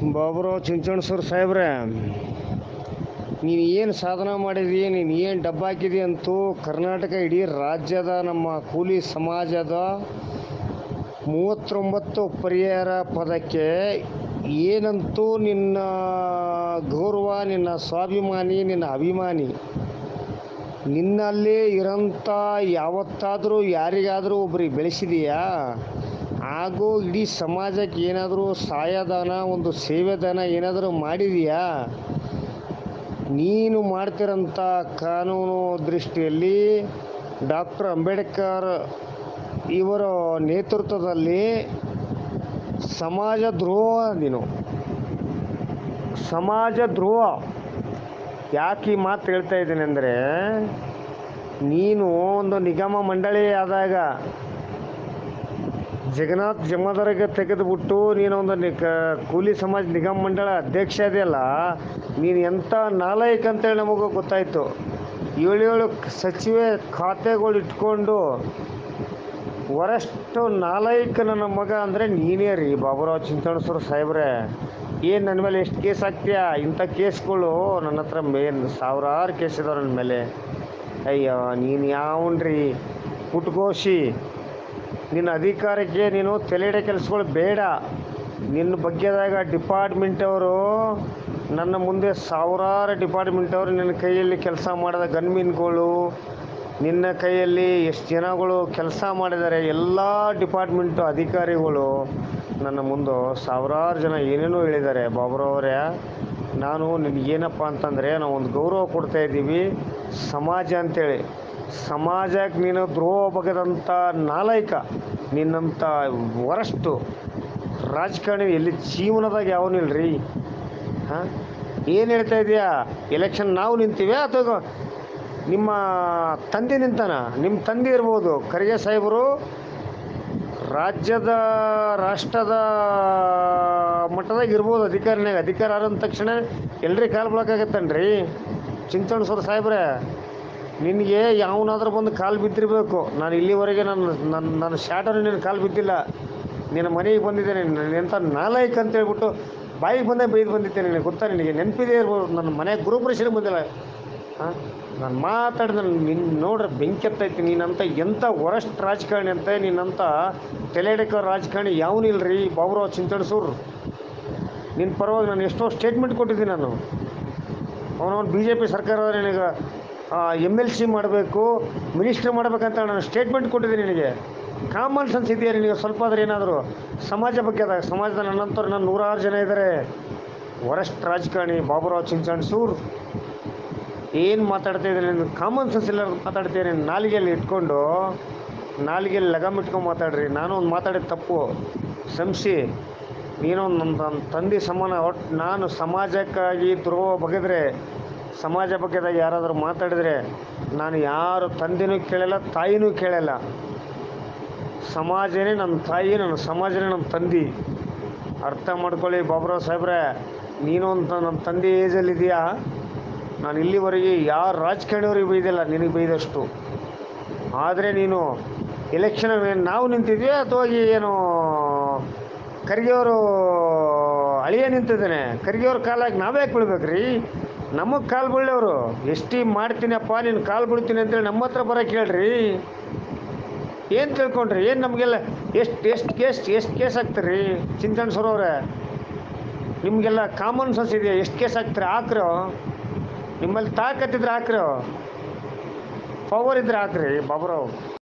ಬಾಬುರಾವ್ ಚಿಂಚಣಸೂರು ಸಾಹೇಬ್ರೆ ನೀನು ಏನು ಸಾಧನೆ ಮಾಡಿದಿ ನೀನು ಏನು ಡಬ್ಬ ಹಾಕಿದಿ ಅಂತೂ ಕರ್ನಾಟಕ ಇಡೀ ರಾಜ್ಯದ ನಮ್ಮ ಕೂಲಿ ಸಮಾಜದ ಮೂವತ್ತೊಂಬತ್ತು ಪರಿಹಾರ ಪದಕ್ಕೆ ಏನಂತೂ ನಿನ್ನ ಗೌರವ ನಿನ್ನ ಸ್ವಾಭಿಮಾನಿ ನಿನ್ನ ಅಭಿಮಾನಿ ನಿನ್ನಲ್ಲಿ ಇರೋಂಥ ಯಾವತ್ತಾದರೂ ಯಾರಿಗಾದರೂ ಒಬ್ರಿಗೆ ಬೆಳೆಸಿದೀಯಾ ಹಾಗೂ ಇಡೀ ಸಮಾಜಕ್ಕೆ ಏನಾದರೂ ಸಹಾಯದಾನ ಒಂದು ಸೇವೆದಾನ ಏನಾದರೂ ಮಾಡಿದೀಯಾ ನೀನು ಮಾಡ್ತಿರೋಂಥ ಕಾನೂನು ದೃಷ್ಟಿಯಲ್ಲಿ ಡಾಕ್ಟರ್ ಅಂಬೇಡ್ಕರ್ ಇವರ ನೇತೃತ್ವದಲ್ಲಿ ಸಮಾಜ ದ್ರೋಹ ನೀನು ಸಮಾಜ ದ್ರೋಹ ಯಾಕೆ ಈ ಮಾತು ಹೇಳ್ತಾ ಇದ್ದೀನಿ ಅಂದರೆ ನೀನು ಒಂದು ನಿಗಮ ಮಂಡಳಿ ಆದಾಗ ಜಗನ್ನಾಥ್ ಜಮದರಿಗೆ ತೆಗೆದುಬಿಟ್ಟು ನೀನೊಂದು ನಿ ಕ ಕೂಲಿ ಸಮಾಜ ನಿಗಮ ಮಂಡಳ ಅಧ್ಯಕ್ಷ ಇದೆಯಲ್ಲ ನೀನು ಎಂಥ ನಾಲಾಯಕ್ ಅಂತೇಳಿ ನಮಗೂ ಗೊತ್ತಾಯಿತು ಏಳೇಳು ಸಚಿವೆ ಖಾತೆಗಳು ಇಟ್ಕೊಂಡು ವರಷ್ಟು ನಾಲಾಯಕ್ ನನ್ನ ಮಗ ಅಂದರೆ ನೀನೇ ರೀ ಬಾಬುರಾವ್ ಚಿಂಚಣಸೂರು ಸಾಹೇಬ್ರೆ ಏನು ನನ್ನ ಮೇಲೆ ಎಷ್ಟು ಕೇಸ್ ಹಾಕ್ತೀಯಾ ಇಂಥ ಕೇಸ್ಗಳು ನನ್ನ ಹತ್ರ ಮೇನ್ ಸಾವಿರಾರು ಕೇಸ್ ಇದಾವೆ ನನ್ನ ಮೇಲೆ ಅಯ್ಯೋ ನೀನು ಯಾವನ್ರಿ ಪುಟ್ಗೋಶಿ ನಿನ್ನ ಅಧಿಕಾರಕ್ಕೆ ನೀನು ತಲೆಡೆ ಕೆಲಸಗಳು ಬೇಡ ನಿನ್ನ ಬಗ್ಗೆದಾಗ ಡಿಪಾರ್ಟ್ಮೆಂಟ್ ಅವರು ನನ್ನ ಮುಂದೆ ಸಾವಿರಾರು ಡಿಪಾರ್ಟ್ಮೆಂಟ್ ಅವರು ನಿನ್ನ ಕೈಯಲ್ಲಿ ಕೆಲಸ ಮಾಡಿದ ಗನ್ಮಿನ್ಗಳು ನಿನ್ನ ಕೈಯಲ್ಲಿ ಎಷ್ಟು ಜನಗಳು ಕೆಲಸ ಮಾಡಿದ್ದಾರೆ ಎಲ್ಲ ಡಿಪಾರ್ಟ್ಮೆಂಟು ಅಧಿಕಾರಿಗಳು ನನ್ನ ಮುಂದೆ ಸಾವಿರಾರು ಜನ ಏನೇನೋ ಹೇಳಿದ್ದಾರೆ ಬಾಬುರವರೇ ನಾನು ನಿನಗೇನಪ್ಪ ಅಂತಂದರೆ ನಾವು ಒಂದು ಗೌರವ ಕೊಡ್ತಾ ಇದ್ದೀವಿ ಸಮಾಜ ಅಂತೇಳಿ ಸಮಾಜಕ್ಕೆ ನೀನು ದ್ರೋಹ ಬಗೆದಂಥ ನಾಲಾಯಕ ನಿನ್ನಂಥ ವರಷ್ಟು ರಾಜಕಾರಣಿ ಎಲ್ಲಿ ಜೀವನದಾಗ ಯಾವನಿಲ್ರಿ ಹಾಂ ಏನು ಹೇಳ್ತಾ ಇದೆಯಾ ಎಲೆಕ್ಷನ್ ನಾವು ನಿಂತೀವಿ ಅಥವಾ ನಿಮ್ಮ ತಂದೆ ನಿಂತಾನ ನಿಮ್ಮ ತಂದೆ ಇರ್ಬೋದು ಖರ್ಗೆ ಸಾಹೇಬರು ರಾಜ್ಯದ ರಾಷ್ಟ್ರದ ಮಟ್ಟದಾಗ ಇರ್ಬೋದು ಅಧಿಕಾರಿನಾಗ ಅಧಿಕಾರ ಆದ ತಕ್ಷಣ ಎಲ್ರಿ ಕಾಲು ಬಳಕಾಗತ್ತನ್ರಿ ಚಿಂತಣಿಸೋರು ಸಾಹೇಬ್ರೆ ನಿನಗೆ ಯಾವನಾದ್ರೂ ಬಂದು ಕಾಲು ಬಿದ್ದಿರಬೇಕು ನಾನು ಇಲ್ಲಿವರೆಗೆ ನನ್ನ ನನ್ನ ನನ್ನ ಶಾಟರು ನಿನ್ನ ಕಾಲು ಬಿದ್ದಿಲ್ಲ ನಿನ್ನ ಮನೆಗೆ ಬಂದಿದ್ದೇನೆ ಎಂಥ ನಾಲಾಯಕ್ ಅಂತ ಹೇಳ್ಬಿಟ್ಟು ಬಾಯಿಗೆ ಬಂದೇ ಬೈದು ಬಂದಿದ್ದೆ ನಿನಗೆ ಗೊತ್ತಾ ನಿನಗೆ ನೆನಪಿದೆ ಇರ್ಬೋದು ನನ್ನ ಮನೆ ಗುರುಪುರುಷನಿಗೆ ಬಂದಿಲ್ಲ ಹಾಂ ನಾನು ಮಾತಾಡಿದ ನಿನ್ನ ನೋಡ್ರೆ ಬೆಂಕಿ ಎತ್ತೈತಿ ನೀನಂತ ಎಂಥ ವರಸ್ಟ್ ರಾಜಕಾರಣಿ ಅಂತ ನೀನಂತ ತೆಲೆಡಕ ರಾಜಕಾರಣಿ ಯಾವನಿಲ್ರಿ ಬಾಬುರಾವ್ ಚಿಂತಣಿಸೂರು ನಿನ್ನ ಪರವಾಗಿ ನಾನು ಎಷ್ಟೋ ಸ್ಟೇಟ್ಮೆಂಟ್ ಕೊಟ್ಟಿದ್ದೀನಿ ನಾನು ಅವನವನು ಬಿ ಜೆ ಪಿ ಸರ್ಕಾರ ನಿನಗೆ ಎಮ್ ಎಲ್ ಸಿ ಮಾಡಬೇಕು ಮಿನಿಸ್ಟ್ರ್ ಮಾಡಬೇಕಂತ ನಾನು ಸ್ಟೇಟ್ಮೆಂಟ್ ಕೊಟ್ಟಿದ್ದೀನಿ ನಿನಗೆ ಕಾಮನ್ ಸೆನ್ಸ್ ಇದೆಯಾ ನಿನಗೆ ಸ್ವಲ್ಪ ಆದ್ರೆ ಏನಾದರೂ ಸಮಾಜ ಬಗ್ಗೆ ಅದ ಸಮಾಜದ ನನ್ನಂಥವ್ರು ನನ್ನ ನೂರಾರು ಜನ ಇದ್ದಾರೆ ವರಸ್ಟ್ ರಾಜಕಾರಣಿ ಬಾಬುರಾವ್ ಚಿಂಚಣಸೂರ್ ಏನು ಮಾತಾಡ್ತಾ ಇದ್ದೀನಿ ನಿನ್ನ ಕಾಮನ್ ಸೆನ್ಸ್ ಇಲ್ಲ ಮಾತಾಡ್ತೀನಿ ನಾಲಿಗೆಯಲ್ಲಿ ಇಟ್ಕೊಂಡು ನಾಲಿಗೆಯಲ್ಲಿ ಲಗಮ್ ಇಟ್ಕೊಂಡು ಮಾತಾಡ್ರಿ ನಾನು ಒಂದು ಮಾತಾಡಿದ ತಪ್ಪು ಸಂಸಿ ನೀನು ನನ್ನ ನನ್ನ ತಂದೆ ಸಮಾನ ಒಟ್ಟು ನಾನು ಸಮಾಜಕ್ಕಾಗಿ ದ್ರೋಹ ಬಗೆದ್ರೆ ಸಮಾಜ ಬಗ್ಗೆದಾಗ ಯಾರಾದರೂ ಮಾತಾಡಿದರೆ ನಾನು ಯಾರು ತಂದೆನೂ ಕೇಳಲ್ಲ ತಾಯಿನೂ ಕೇಳಲ್ಲ ಸಮಾಜನೇ ನನ್ನ ತಾಯಿ ನನ್ನ ಸಮಾಜನೇ ನನ್ನ ತಂದೆ ಅರ್ಥ ಮಾಡ್ಕೊಳ್ಳಿ ಬಾಬುರಾವ್ ಸಾಹೇಬ್ರೆ ನೀನು ಅಂತ ನಮ್ಮ ತಂದೆ ಏಜಲ್ಲಿ ಇದೆಯಾ ನಾನು ಇಲ್ಲಿವರೆಗೆ ಯಾರು ರಾಜಕಾರಣಿಯವ್ರಿಗೆ ಬೈದಿಲ್ಲ ನಿನಗೆ ಬೈದಷ್ಟು ಆದರೆ ನೀನು ಎಲೆಕ್ಷನ್ ನಾವು ನಿಂತಿದ್ವಿ ಅಥವಾ ಏನು ಖರ್ಗೆಯವರು ಅಳಿಯ ನಿಂತಿದ್ದಾನೆ ಖರ್ಗೆಯವ್ರ ಕಾಲಾಗಿ ನಾವೇ ಯಾಕೆ ಬೀಳ್ಬೇಕ್ರಿ ನಮಗೆ ಕಾಲು ಬೀಳವ್ರು ಎಷ್ಟಿ ಮಾಡ್ತೀನಪ್ಪ ನೀನು ಕಾಲು ಬಿಡ್ತೀನಿ ಅಂತೇಳಿ ನಮ್ಮ ಹತ್ರ ಬರೋಕೆ ಹೇಳ್ರಿ ಏನು ತಿಳ್ಕೊಂಡ್ರಿ ಏನು ನಮಗೆಲ್ಲ ಎಷ್ಟು ಎಷ್ಟು ಕೇಸ್ ಎಷ್ಟು ಕೇಸ್ ಹಾಕ್ತೀರಿ ಚಿಂತಣಿಸೋರವ್ರೆ ನಿಮಗೆಲ್ಲ ಕಾಮನ್ ಸೆನ್ಸ್ ಇದೆಯಾ ಎಷ್ಟು ಕೇಸ್ ಹಾಕ್ತೀರಿ ಹಾಕ್ರೋ ನಿಮ್ಮಲ್ಲಿ ತಾಕತ್ತಿದ್ರೆ ಹಾಕ್ರೋ ಪವರ್ ಇದ್ರೆ ಹಾಕ್ರಿ ಬಾಬುರಾವ್